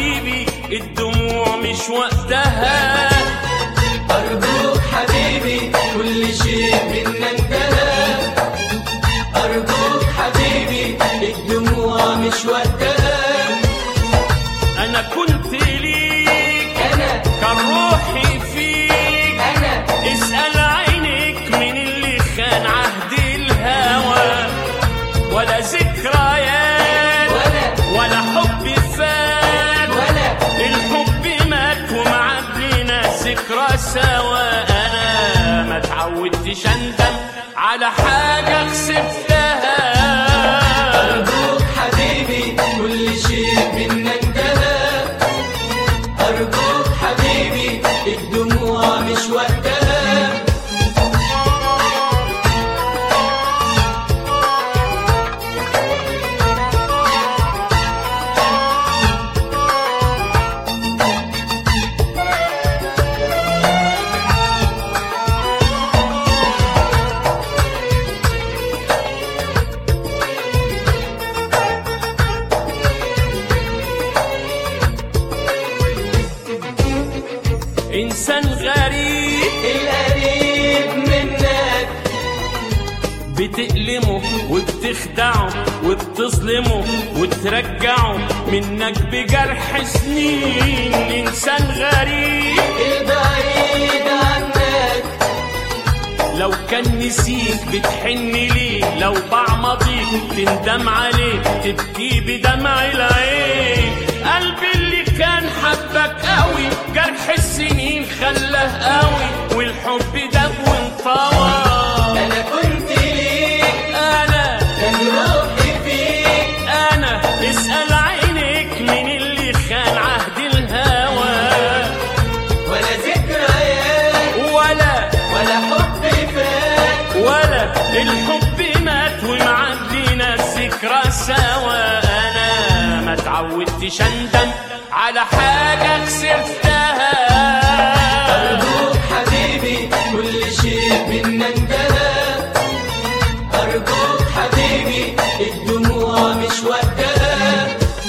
حبيبي الدموع مش وقتها أرجوك حبيبي كل شيء منا انتهى أرجوك حبيبي الدموع مش وقتها انا كنت ليك أنا كان روحي فيك أنا اسأل عينك من اللي خان عهد الهوى ولا ذكريات ولا ولا حب فات ولا الحب مات ومعدلنا ذكرى سوا انا ما تعودتش اندم على حاجة خسفتها أرجوك حبيبي كل شيء منا انتهى أرجوك حبيبي الدموع مش وقتها انسان غريب القريب منك بتألمه وبتخدعه وبتظلمه وترجعه منك بجرح سنين انسان غريب البعيد عنك لو كان نسيك بتحن ليه لو باع ماضيك تندم عليه تبكي بدمع العين قلبي اللي كان حبك قوي جرح السنين خلاه قوي والحب ده وانطوى أنا كنت ليك انا كان روحي فيك انا اسأل عينك من اللي خان عهد الهوى ولا ذكريات ولا ولا حب فات ولا الحب مات ومعدينا الذكرى سوا انا ما تعودتش اندم على حاجة خسرتها أرجوك حبيبي كل شيء منا انتهى أرجوك حبيبي الدموع مش وقتها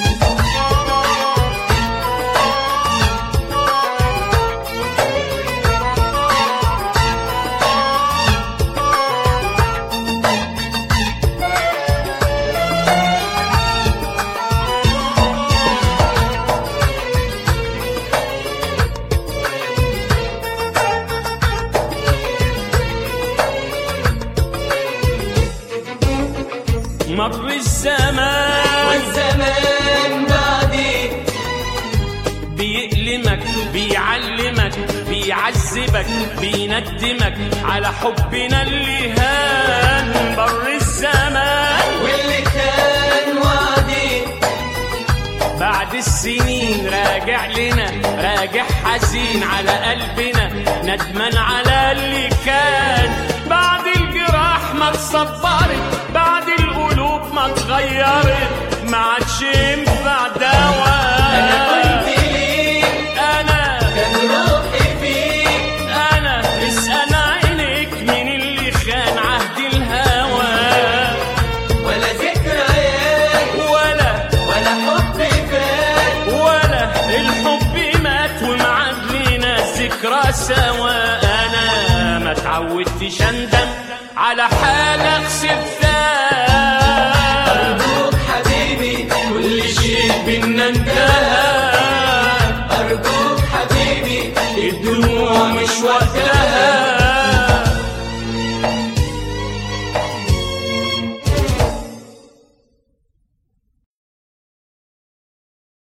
مر الزمان والزمان بعدي بيألمك بيعلمك بيعذبك بيندمك على حبنا اللي هان بر الزمان واللي كان وعدي بعد السنين راجع لنا راجع حزين على قلبنا ندمان على اللي كان بعد الجراح ما اتصبرت بعد القلوب ما اتغيرت ما عادش ينفع دواء أنا كنت ليك انا كان روحي فيك انا اسأل عينك من اللي خان عهد الهوى ولا ذكريات ولا ولا حب فات ولا الحب مات ومعدلنا الذكرى سوا انا ما تعودتش اندم على حاجة خسرتها أرجوك حبيبي كل شيء بينا انتهى أرجوك حبيبي الدموع مش وقتها